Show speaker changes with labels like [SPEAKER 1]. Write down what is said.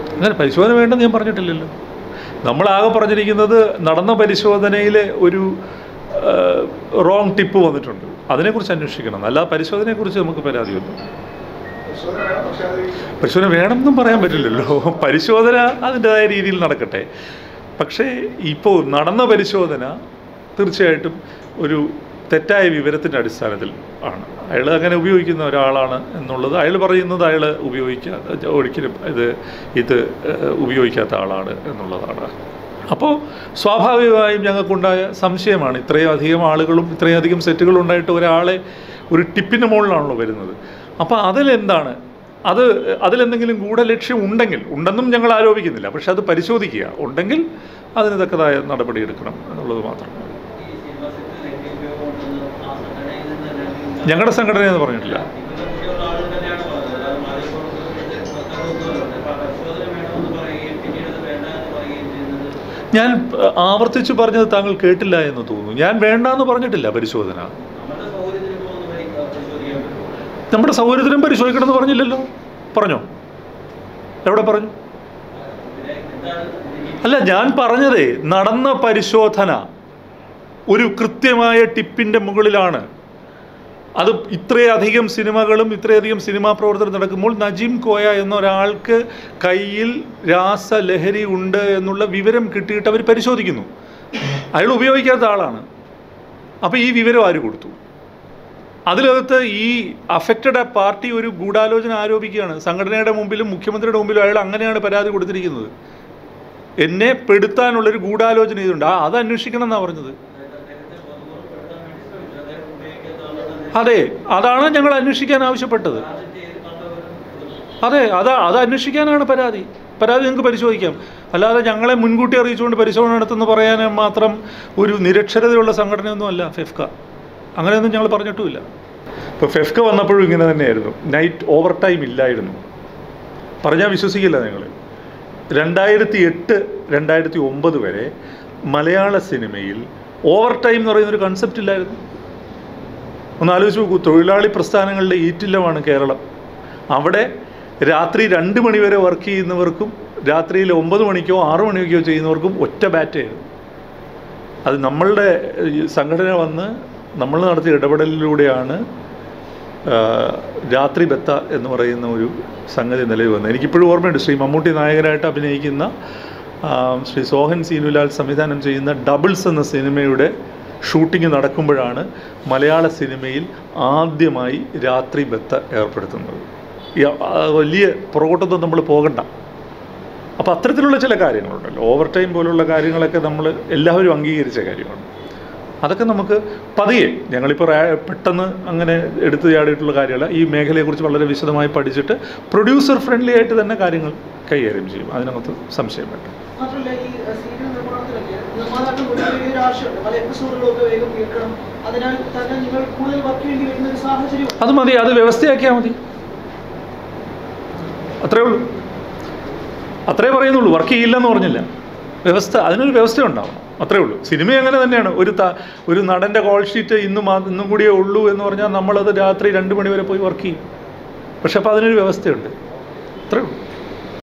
[SPEAKER 1] അങ്ങനെ പരിശോധന വേണ്ടെന്ന് ഞാൻ പറഞ്ഞിട്ടില്ലല്ലോ നമ്മളാകെ പറഞ്ഞിരിക്കുന്നത് നടന്ന പരിശോധനയിൽ ഒരു റോങ് ടിപ്പ് വന്നിട്ടുണ്ട് അതിനെക്കുറിച്ച് അന്വേഷിക്കണം അല്ലാതെ പരിശോധനയെക്കുറിച്ച് നമുക്ക് പരാതിയൊന്നും
[SPEAKER 2] പരിശോധന വേണം പക്ഷേ അത് ഈ
[SPEAKER 1] പരിശോധന വേണമെന്നും പറയാൻ പറ്റില്ലല്ലോ പരിശോധന അതിൻ്റെതായ രീതിയിൽ നടക്കട്ടെ പക്ഷേ ഇപ്പോൾ നടന്ന പരിശോധന തീർച്ചയായിട്ടും ഒരു തെറ്റായ വിവരത്തിൻ്റെ അടിസ്ഥാനത്തിൽ ആണ് അയാൾ അങ്ങനെ ഉപയോഗിക്കുന്ന ഒരാളാണ് എന്നുള്ളത് അയാൾ പറയുന്നത് അയാൾ ഉപയോഗിക്കാത്ത ഒരിക്കലും ഇത് ഇത് ഏഹ്, ഉപയോഗിക്കാത്ത ആളാണ് എന്നുള്ളതാണ് അപ്പോൾ സ്വാഭാവികമായും ഞങ്ങൾക്കുണ്ടായ സംശയമാണ് ഇത്രയും അധികം ആളുകളും ഇത്രയും അധികം സെറ്റുകളും ഉണ്ടായിട്ട് ഒരാളെ ഒരു ടിപ്പിൻ്റെ മുകളിലാണല്ലോ വരുന്നത് അപ്പോൾ അതിലെന്താണ് അത് അതിലെന്തെങ്കിലും ഗൂഢലക്ഷ്യം ഉണ്ടെങ്കിൽ ഉണ്ടെന്നും ഞങ്ങൾ ആരോപിക്കുന്നില്ല പക്ഷെ അത് പരിശോധിക്കുക ഉണ്ടെങ്കിൽ അതിന് തക്കതായ നടപടി എടുക്കണം എന്നുള്ളത് മാത്രം
[SPEAKER 3] ഈ സിനിമ സെറ്റിൽ ലഹരി ഉപയോഗം ഉണ്ടെന്ന് ആ സംഘടനയിൽ നിന്ന് തന്നെ
[SPEAKER 1] ഞങ്ങളുടെ സംഘടനയെന്ന് പറഞ്ഞിട്ടില്ല
[SPEAKER 3] ഇവരുടെ ആൾ തന്നെയാണ് പറഞ്ഞത് അല്ലാതെ മാധ്യമപ്രവർത്തകരുടെ പ്രവർത്തകരൊന്നുമല്ല. അപ്പോൾ ആ പരിശോധന വേണമെന്ന് പറയുകയും പിന്നീട് അത് വേണ്ട എന്ന് പറയുകയും ചെയ്യുന്നത്
[SPEAKER 1] ഞാൻ ഏഹ്, ആവർത്തിച്ച് പറഞ്ഞത് താങ്കൾ കേട്ടില്ല എന്ന് തോന്നുന്നു ഞാൻ വേണ്ട എന്ന് പറഞ്ഞിട്ടില്ല പരിശോധന
[SPEAKER 3] നമ്മുടെ സൗകര്യത്തിന് ഇപ്പോൾ ഒന്ന് പരി- പരിശോധിക്കാൻ പറ്റുമോ
[SPEAKER 1] നമ്മുടെ സൗകര്യത്തിനും പരിശോധിക്കണമെന്ന് പറഞ്ഞില്ലല്ലോ പറഞ്ഞോ എവിടെ പറഞ്ഞു
[SPEAKER 3] പിന്നെ എന്താണ് ഇതിന്
[SPEAKER 1] അല്ല ഞാൻ പറഞ്ഞതേ നടന്ന പരിശോധന ഒരു കൃത്യമായ ടിപ്പിൻ്റെ മുകളിലാണ് അത് ഇത്രയധികം സിനിമകളും ഇത്രയധികം സിനിമാ പ്രവർത്തനം നടക്കുമ്പോൾ നജീം കോയ എന്ന ഒരാൾക്ക് കയ്യിൽ രാസലഹരി ഉണ്ട് എന്നുള്ള വിവരം കിട്ടിയിട്ട് അവർ പരിശോധിക്കുന്നു അയാൾ ഉപയോഗിക്കാത്ത ആളാണ് അപ്പോൾ ഈ വിവരം ആര് കൊടുത്തു അതിലകത്ത് ഈ അഫക്റ്റഡ് പാർട്ടി ഒരു ഗൂഢാലോചന ആരോപിക്കുകയാണ് സംഘടനയുടെ മുമ്പിലും മുഖ്യമന്ത്രിയുടെ മുമ്പിലും അയാൾ അങ്ങനെയാണ് പരാതി കൊടുത്തിരിക്കുന്നത് എന്നെ പെടുത്താനുള്ളൊരു ഗൂഢാലോചന ഇതുണ്ട് ആ അത് അന്വേഷിക്കണം എന്നാണ് പറഞ്ഞത്
[SPEAKER 3] അദ്ദേഹത്തെ ബോധപൂർവ്വപ്പെടുത്താൻ വേണ്ടി ശ്രമിച്ചു അദ്ദേഹം ഉപയോഗിക്കാത്ത ആളാണ്
[SPEAKER 1] അതെ അതാണ് ഞങ്ങൾ അന്വേഷിക്കാൻ ആവശ്യപ്പെട്ടത്
[SPEAKER 3] ടാർഗറ്റ് ചെയ്ത് കണ്ടവരും
[SPEAKER 1] അതെ അതാ അത് അന്വേഷിക്കാനാണ് പരാതി പരാതി നിങ്ങൾക്ക് പരിശോധിക്കാം അല്ലാതെ ഞങ്ങളെ മുൻകൂട്ടി അറിയിച്ചുകൊണ്ട് പരിശോധന നടത്തുന്ന പറയാൻ മാത്രം ഒരു നിരക്ഷരതയുള്ള സംഘടനയൊന്നും അല്ല ഫെഫ്ക അങ്ങനെയൊന്നും ഞങ്ങൾ പറഞ്ഞിട്ടുമില്ല ഇപ്പോൾ ഫെഫ്ക വന്നപ്പോഴും ഇങ്ങനെ തന്നെയായിരുന്നു നൈറ്റ് ഓവർ ടൈം ഇല്ലായിരുന്നു പറഞ്ഞാൽ വിശ്വസിക്കില്ല നിങ്ങൾ രണ്ടായിരത്തി എട്ട് രണ്ടായിരത്തി ഒമ്പത് വരെ മലയാള സിനിമയിൽ ഓവർ ടൈം എന്ന് പറയുന്ന ഒരു കൺസെപ്റ്റ് ഇല്ലായിരുന്നു ഒന്ന് ആലോചിച്ച് നോക്കൂ തൊഴിലാളി പ്രസ്ഥാനങ്ങളുടെ ഈറ്റില്ലമാണ് കേരളം അവിടെ രാത്രി രണ്ട് മണി വരെ വർക്ക് ചെയ്യുന്നവർക്കും രാത്രിയിൽ ഒമ്പത് മണിക്കോ ആറു മണിക്കോ ചെയ്യുന്നവർക്കും ഒറ്റ ബാറ്റായിരുന്നു അത് നമ്മളുടെ ഈ സംഘടന വന്ന് നമ്മൾ നടത്തിയ ഇടപെടലിലൂടെയാണ് ആ, രാത്രി ബത്ത എന്ന് പറയുന്ന ഒരു സംഗതി നിലവിൽ വന്നത് എനിക്കിപ്പോഴും ഓർമ്മയുണ്ട് ശ്രീ മമ്മൂട്ടി നായകനായിട്ട് അഭിനയിക്കുന്ന ആ, ശ്രീ സോഹൻ സീനുലാൽ സംവിധാനം ചെയ്യുന്ന ഡബിൾസ് എന്ന സിനിമയുടെ ഷൂട്ടിംഗ് നടക്കുമ്പോഴാണ് മലയാള സിനിമയിൽ ആദ്യമായി രാത്രി ബത്ത ഏർപ്പെടുത്തുന്നത് ഈ ആ, വലിയ പുറകോട്ടൊന്നും നമ്മൾ പോകണ്ട അപ്പോൾ അത്തരത്തിലുള്ള ചില കാര്യങ്ങളുണ്ടല്ലോ ഓവർ ടൈം പോലുള്ള കാര്യങ്ങളൊക്കെ നമ്മൾ എല്ലാവരും അംഗീകരിച്ച കാര്യമാണ് അതൊക്കെ നമുക്ക് പതിയെ ഞങ്ങളിപ്പോൾ റാ- പെട്ടെന്ന് അങ്ങനെ എടുത്തു ചാടിയിട്ടുള്ള കാര്യമല്ല ഈ മേഖലയെക്കുറിച്ച് വളരെ വിശദമായി പഠിച്ചിട്ട് പ്രൊഡ്യൂസർ ഫ്രണ്ട്ലി ആയിട്ട് തന്നെ കാര്യങ്ങൾ കൈകാര്യം ചെയ്യും അതിനകത്ത് സംശയം വേണ്ട
[SPEAKER 4] മാത്രമല്ല ഈ അഹ്, സീരിയൽ നിർമ്മാണത്തിലൊക്കെ നിർമ്മാതാക്കൾ മുൻകൂട്ടി ഒരു ആവശ്യമുണ്ട് പല എപ്പിസോഡുകളൊക്കെ വേഗം തീർക്കണം അതിനാൽ തന്നെ നിങ്ങൾ കൂടുതൽ വർക്ക് വേണ്ടി വരുന്ന ഒരു സാഹചര്യം
[SPEAKER 1] അത് മതി അത് വ്യവസ്ഥയാക്കിയാൽ മതി അത്രേ ഉള്ളൂ അത്രേ പറയുന്നുള്ളൂ വർക്ക് ചെയ്യില്ലെന്ന് പറഞ്ഞില്ല വ്യവസ്ഥ അതിനൊരു വ്യവസ്ഥ ഉണ്ടാവണം അത്രേ ഉള്ളൂ സിനിമ അങ്ങനെ തന്നെയാണ് ഒരു ത ഒരു നടൻ്റെ കോൾ ഷീറ്റ് ഇന്നും മാ- ഇന്നും കൂടിയേ ഉള്ളൂ എന്ന് പറഞ്ഞാൽ നമ്മളത് രാത്രി രണ്ട് മണി വരെ പോയി വർക്ക് ചെയ്യും പക്ഷെ അപ്പോൾ അതിനൊരു വ്യവസ്ഥയുണ്ട് അത്രേ ഉള്ളൂ